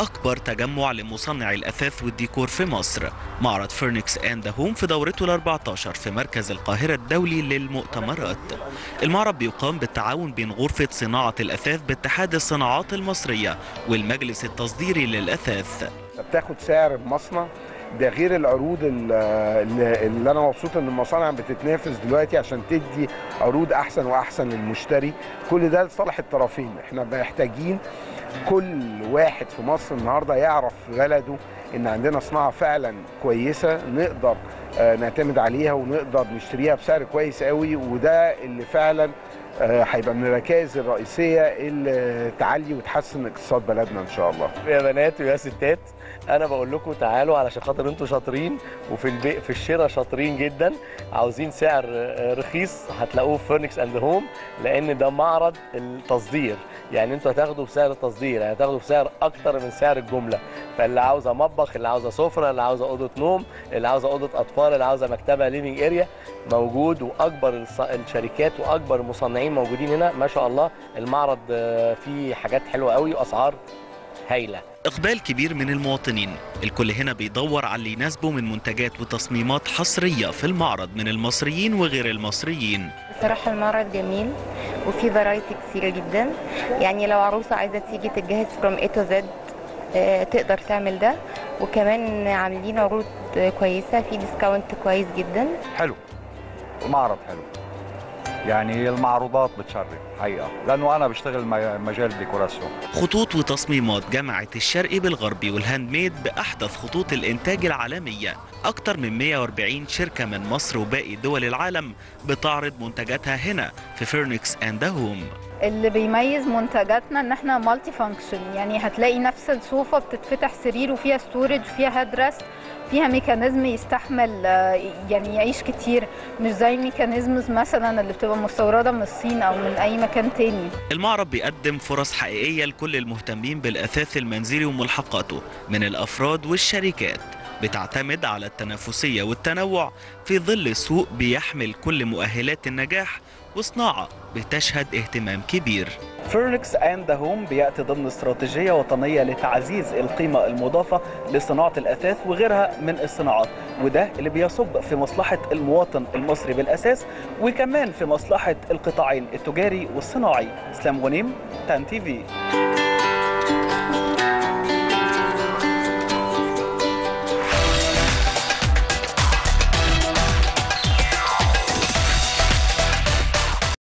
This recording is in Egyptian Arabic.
أكبر تجمع لمصنعي الأثاث والديكور في مصر معرض فيرنكس أند هوم في دورته ال 14 في مركز القاهرة الدولي للمؤتمرات المعرض بيقام بالتعاون بين غرفة صناعة الأثاث باتحاد الصناعات المصرية والمجلس التصديري للأثاث بتاخد سعر المصنع ده غير العروض ال- اللي اللي انا مبسوط ان المصانع بتتنافس دلوقتي عشان تدي عروض احسن واحسن للمشتري كل ده لصالح الطرفين احنا محتاجين كل واحد في مصر النهارده يعرف في بلده ان عندنا صناعه فعلا كويسه نقدر آه، نعتمد عليها ونقدر نشتريها بسعر كويس قوي وده اللي فعلا آه، هيبقى من الركائز الرئيسيه اللي تعلي وتحسن اقتصاد بلدنا ان شاء الله يا بنات ويا ستات انا بقول لكم تعالوا علشان خاطر انتوا شاطرين وفي البيع في الشراء شاطرين جدا عاوزين سعر آه، رخيص هتلاقوه في فيرنكس اند هوم لان ده معرض التصدير يعني انتوا هتاخدوا بسعر التصدير يعني هتاخدوا بسعر اكتر من سعر الجمله فاللي عاوزه مطبخ اللي عاوزه سفره اللي عاوزه اوضه نوم اللي عاوزه اوضه اطفال اللي عاوزه مكتبه ليفنج اريا موجود واكبر الص- الشركات واكبر المصنعين موجودين هنا ما شاء الله المعرض آه، فيه حاجات حلوه قوي واسعار هايله إقبال كبير من المواطنين الكل هنا بيدور على اللي يناسبه من منتجات وتصميمات حصرية في المعرض من المصريين وغير المصريين بصراحة المعرض جميل وفي فرايتي كتيرة جدا يعني لو عروسة عايزة تيجي تتجهز from A to Z آه، تقدر تعمل ده وكمان عاملين عروض آه، كويسة في ديسكاونت كويس جدا حلو معرض حلو يعني المعروضات بتشرف حقيقة لأنه أنا بشتغل م- مجال الديكوراسيون خطوط وتصميمات جمعت الشرقي بالغربي والهاند ميد بأحدث خطوط الإنتاج العالمية أكتر من 140 شركة من مصر وباقي دول العالم بتعرض منتجاتها هنا في فيرنكس أند هوم اللي بيميز منتجاتنا ان احنا مالتي فانكشن يعني هتلاقي نفس الصوفه بتتفتح سرير وفيها ستورج فيها هيد ريست فيها ميكانيزم يستحمل آه، يعني يعيش كتير مش زي الميكانيزمز مثلا اللي بتبقى مستورده من الصين او من اي مكان تاني المعرض بيقدم فرص حقيقية لكل المهتمين بالأثاث المنزلي وملحقاته من الأفراد والشركات بتعتمد على التنافسية والتنوع في ظل سوق بيحمل كل مؤهلات النجاح وصناعة بتشهد اهتمام كبير فيرنكس اند هوم بياتي ضمن استراتيجيه وطنيه لتعزيز القيمه المضافه لصناعه الاثاث وغيرها من الصناعات وده اللي بيصب في مصلحه المواطن المصري بالاساس وكمان في مصلحه القطاعين التجاري والصناعي اسلام غنيم تان تي في